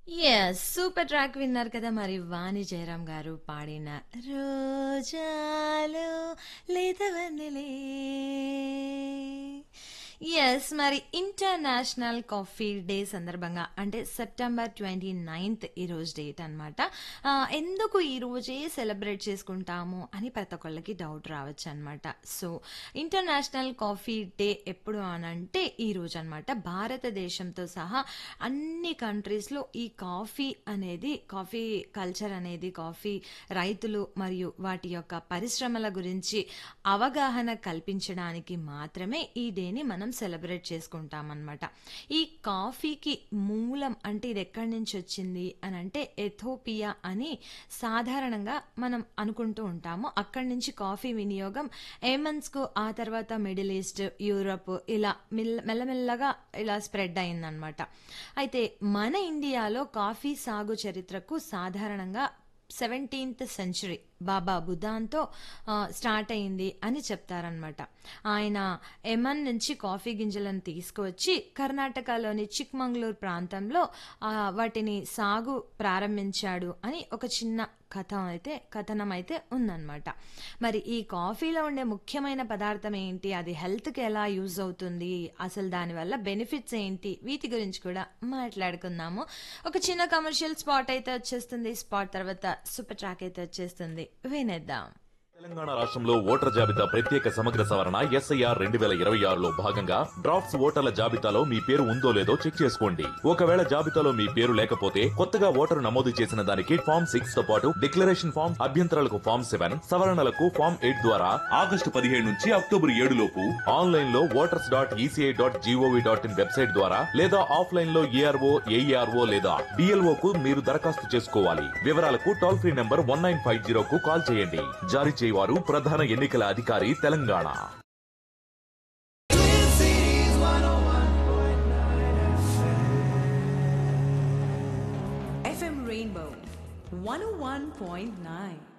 Yes. Super track విన్నారు కదా! మరి వాణి జయరాం గారు పాడిన 'రోజాలో లేతవన్నెలే' యెస్. మరి ఇంటర్నేషనల్ కాఫీ డే సందర్భంగా అంటే సెప్టెంబర్ 29థ్ ఈరోజు డేట్ అనమాట. ఆహ్, ఎందుకు ఈ రోజే సెలబ్రేట్ చేసుకుంటాము అని ప్రతి ఒక్కళ్ళకి డౌట్ రావచ్చనమాట. సో, ఇంటర్నేషనల్ కాఫీ డే ఎప్పుడు అనంటే ఈ రోజనమాట. భారతదేశంతో సహా అన్ని కంట్రీస్‌లో ఈ కాఫీ అనేది కాఫీ కల్చర్ అనేది కాఫీ రైతులు మరియు వాటి యొక్క పరిశ్రమల గురించి అవగాహన కల్పించడానికి మాత్రమే ఈ డేని మనం సెలబ్రేట్ చేసుకుంటామనమాట. ఈ కాఫీకి మూలం అంటే ఇది ఎక్కడి నుంచి వచ్చింది అనంటే ఎథోపియా అని సాధారణంగా మనం అనుకుంటూ ఉంటాము. అక్కడి నుంచి కాఫీ వినియోగం ఏమన్స్‌కు ఆ తర్వాత మిడిల్ ఈస్ట్, యూరప్ ఇలా మిల్ మెల్లమెల్లగా ఇలా స్ప్రెడ్ అయిందనమాట. అయితే మన ఇండియాలో కాఫీ సాగు చరిత్రకు సాధారణంగా 17థ్ సెంచరీ బాబా బుదాన్‌తో ఆహ్, స్టార్ట్ అయింది అని చెప్తారనమాట. ఆయన యెమన్ నుంచి కాఫీ గింజలను తీసుకువచ్చి కర్ణాటకలోని చిక్‌మంగళూరు ప్రాంతంలో ఆహ్, వాటిని సాగు ప్రారంభించాడు అని ఒక చిన్న కథ అయితే కథనం అయితే ఉందనమాట. మరి ఈ కాఫీలో ఉండే ముఖ్యమైన పదార్థం ఏంటి? అది హెల్త్‌కి ఎలా యూజ్ అవుతుంది? అసలు దానివల్ల బెనిఫిట్స్ ఏంటి? వీటి గురించి కూడా మాట్లాడుకుందాము. ఒక చిన్న కమర్షియల్ స్పాట్ అయితే వచ్చేస్తుంది. స్పాట్ తర్వాత సూపర్ ట్రాక్ అయితే వచ్చేస్తుంది. వినేద్దాం. తెలంగాణ రాష్ట్రంలో ఓటర్ జాబితా ప్రత్యేక సమగ్ర సవరణ ఎస్ఐఆర్ రెండు వేల ఇరవై ఆరులో భాగంగా డ్రాఫ్ట్స్ ఓటర్ల జాబితాలో మీ పేరు ఉందో లేదో చెక్ చేసుకోండి ఒకవేళ జాబితాలో మీ పేరు లేకపోతే కొత్తగా ఓటరు నమోదు చేసిన దానికి ఫామ్ సిక్స్ తో పాటు డిక్లరేషన్ ఫామ్ అభ్యంతరాలకు ఫామ్ సెవెన్ సవరణలకు ఫామ్ ఎయిట్ ద్వారా ఆగస్టు పదిహేడు నుంచి అక్టోబర్ ఏడు లోపు ఆన్లైన్ లో voters dot ECI dot GOV dot in website ద్వారా లేదా ఆఫ్లైన్ లో ఏఆర్ఓ ఏఈఆర్ఓ లేదా డిఎల్ఓ కు మీరు దరఖాస్తు చేసుకోవాలి వివరాలకు toll free number one nine five zero కు కాల్ చేయండి జారీ చేయవారు ప్రధాన ఎన్నికల అధికారి తెలంగాణ FM Rainbow 101.9